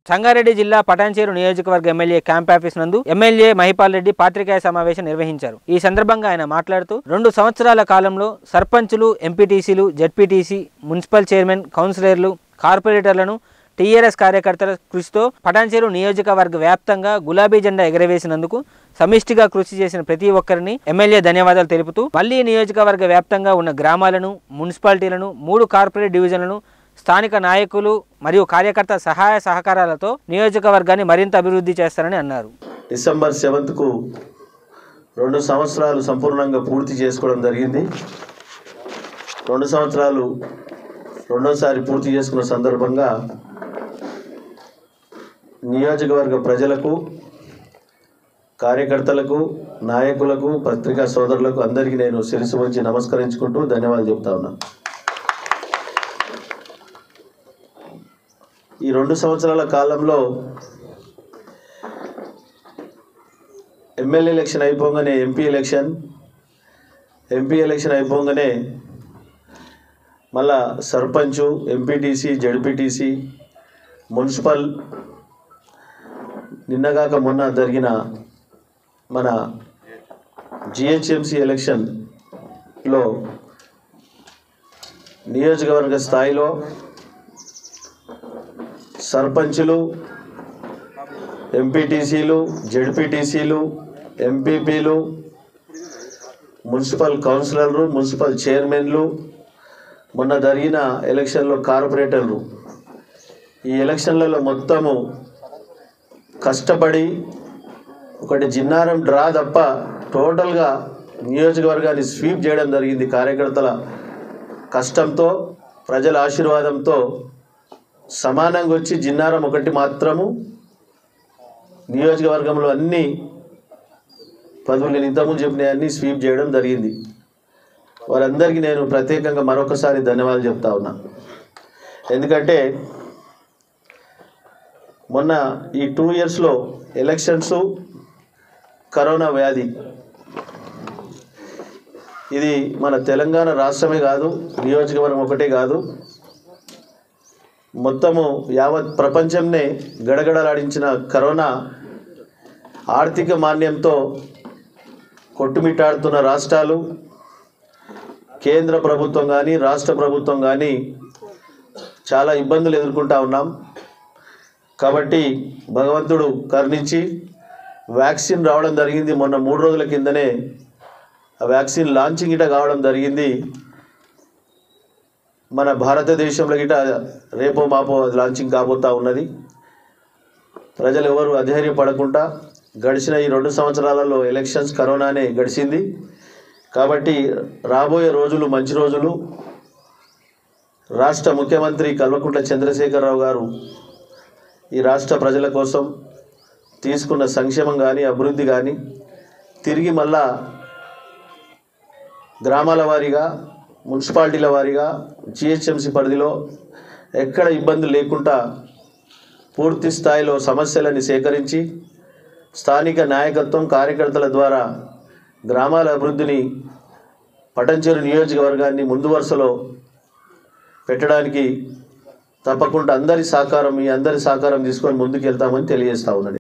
సంగారెడ్డి జిల్లా పటాన్చేరు నియోజకవర్గ MLA camp office నందు ఎమ్మెల్యే మహిపాల్ రెడ్డి పాత్రికేయ సమావేశం నిర్వహించారు ఈ సందర్భంగా ఆయన మాట్లాడుతూ రెండు సంవత్సరాల కాలంలో సర్పంచులు ఎంపీటీసీలు జెడ్పీటీసీ మున్సిపల్ చైర్మన్ కౌన్సిలర్లు కార్పొరేటర్లను టీఆర్ఎస్ కార్యకర్తల కృషితో పటాన్చేరు నియోజకవర్గ వ్యాప్తంగా గులాబీ జెండా ఎగరవేసినందుకు సమిష్టిగా కృషి చేసిన ప్రతి ఒక్కరిని ఎమ్మెల్యే ధన్యవాదాలు తెలుపుతూ మళ్లీ నియోజకవర్గ వ్యాప్తంగా ఉన్న గ్రామాలను మున్సిపాలిటీలను మూడు కార్పొరేట్ డివిజన్లను స్థానిక నాయకులు మరియు కార్యకర్త సహాయ సహకారాలతో నియోజకవర్గాన్ని మరింత అభివృద్ధి చేస్తారని అన్నారు డిసెంబర్ సెవెంత్కు రెండు సంవత్సరాలు సంపూర్ణంగా పూర్తి చేసుకోవడం జరిగింది రెండు సంవత్సరాలు రెండోసారి పూర్తి చేసుకున్న సందర్భంగా నియోజకవర్గ ప్రజలకు కార్యకర్తలకు నాయకులకు పత్రికా సోదరులకు అందరికీ నేను శిరసు వంచి నమస్కరించుకుంటూ ధన్యవాదాలు చెప్తా ఉన్నాను ఈ రెండు సంవత్సరాల కాలంలో ఎమ్మెల్యే ఎలక్షన్ అయిపోగానే ఎంపీ ఎలక్షన్ ఎంపీ ఎలక్షన్ అయిపోగానే మళ్ళా సర్పంచు ఎంపీటీసీ జడ్పీటీసీ మున్సిపల్ నిన్నగాక మొన్న జరిగిన మన జిహెచ్ఎంసి ఎలక్షన్లో నియోజకవర్గ స్థాయిలో సర్పంచులు ఎంపీటీసీలు జడ్పీటీసీలు ఎంపీపీలు మున్సిపల్ కౌన్సిలర్లు మున్సిపల్ చైర్మన్లు మొన్న జరిగిన ఎలక్షన్లో కార్పొరేటర్లు ఈ ఎలక్షన్లలో మొత్తము కష్టపడి ఒకటి జిన్నారం డ్రా తప్ప టోటల్గా నియోజకవర్గాన్ని స్వీప్ చేయడం జరిగింది కార్యకర్తల కష్టంతో ప్రజల ఆశీర్వాదంతో సమానంగా వచ్చి జిన్నారం ఒకటి మాత్రము నియోజకవర్గంలో అన్ని పదవులు నేను ఇంతకుముందు చెప్పిన అన్ని స్వీప్ చేయడం జరిగింది వారందరికీ నేను ప్రత్యేకంగా మరొకసారి ధన్యవాదాలు చెప్తా ఉన్నా ఎందుకంటే మొన్న ఈ టూ ఇయర్స్లో ఎలక్షన్స్ కరోనా వ్యాధి ఇది మన తెలంగాణ రాష్ట్రమే కాదు నియోజకవర్గం ఒకటే కాదు మొత్తము యావత్ ప్రపంచంనే గడగడలాడించిన కరోనా ఆర్థిక మాన్యంతో కొట్టుమిట్టాడుతున్న రాష్ట్రాలు కేంద్ర ప్రభుత్వం కానీ రాష్ట్ర ప్రభుత్వం కానీ చాలా ఇబ్బందులు ఎదుర్కొంటా ఉన్నాం కాబట్టి భగవంతుడు కరుణించి వ్యాక్సిన్ రావడం జరిగింది మొన్న మూడు రోజుల కిందనే ఆ వ్యాక్సిన్ లాంచింగ్ ఇట కావడం జరిగింది మన భారతదేశంలో గిట రేపో మాపో అది లాంచింగ్ కాబోతా ఉన్నది ప్రజలు ఎవరు అధైర్యపడకుండా గడిచిన ఈ రెండు సంవత్సరాలలో ఎలక్షన్స్ కరోనానే గడిచింది కాబట్టి రాబోయే రోజులు మంచి రోజులు రాష్ట్ర ముఖ్యమంత్రి కల్వకుంట్ల చంద్రశేఖరరావు గారు ఈ రాష్ట్ర ప్రజల కోసం తీసుకున్న సంక్షేమం కానీ అభివృద్ధి కానీ తిరిగి మళ్ళా గ్రామాల వారీగా మున్సిపాలిటీల వారీగా జిహెచ్ఎంసి పరిధిలో ఎక్కడ ఇబ్బందులు లేకుండా పూర్తి స్థాయిలో సమస్యలని సేకరించి స్థానిక నాయకత్వం కార్యకర్తల ద్వారా గ్రామాల అభివృద్ధిని పటంచెరు నియోజకవర్గాన్ని ముందు వరుసలో పెట్టడానికి తప్పకుండా అందరి సహకారం మీ అందరి సహకారం తీసుకొని ముందుకు వెళ్తామని తెలియజేస్తా ఉన్నది